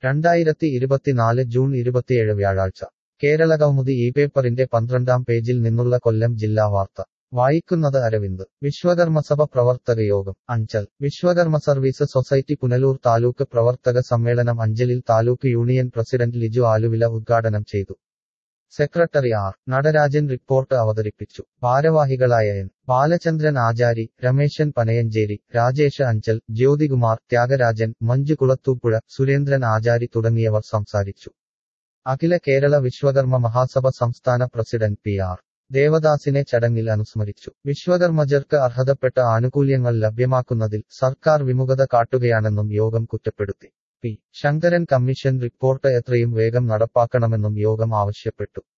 രണ്ടായിരത്തി ഇരുപത്തിനാല് ജൂൺ ഇരുപത്തിയേഴ് വ്യാഴാഴ്ച കേരളകൗമുദി ഈ പേപ്പറിന്റെ പന്ത്രണ്ടാം പേജിൽ നിന്നുള്ള കൊല്ലം ജില്ലാ വാർത്ത വായിക്കുന്നത് അരവിന്ദ് വിശ്വകർമ്മസഭ പ്രവർത്തക യോഗം അഞ്ചൽ വിശ്വകർമ്മ സർവീസ് സൊസൈറ്റി പുനലൂർ താലൂക്ക് പ്രവർത്തക സമ്മേളനം അഞ്ചലിൽ താലൂക്ക് യൂണിയൻ പ്രസിഡന്റ് ലിജു ആലുവില ഉദ്ഘാടനം ചെയ്തു സെക്രട്ടറി ആർ നടരാജൻ റിപ്പോർട്ട് അവതരിപ്പിച്ചു ഭാരവാഹികളായ എൻ ബാലചന്ദ്രൻ ആചാരി രമേശൻ പനയഞ്ചേരി രാജേഷ് അഞ്ചൽ ജ്യോതികുമാർ ത്യാഗരാജൻ മഞ്ജു കുളത്തൂപ്പുഴ സുരേന്ദ്രൻ ആചാരി തുടങ്ങിയവർ സംസാരിച്ചു അഖില കേരള വിശ്വകർമ്മ മഹാസഭ സംസ്ഥാന പ്രസിഡന്റ് പി ആർ ദേവദാസിനെ ചടങ്ങിൽ അനുസ്മരിച്ചു വിശ്വകർമ്മജർക്ക് അർഹതപ്പെട്ട ആനുകൂല്യങ്ങൾ ലഭ്യമാക്കുന്നതിൽ സർക്കാർ വിമുഖത കാട്ടുകയാണെന്നും യോഗം കുറ്റപ്പെടുത്തി പി ശങ്കരൻ കമ്മീഷൻ റിപ്പോർട്ട് എത്രയും വേഗം നടപ്പാക്കണമെന്നും യോഗം ആവശ്യപ്പെട്ടു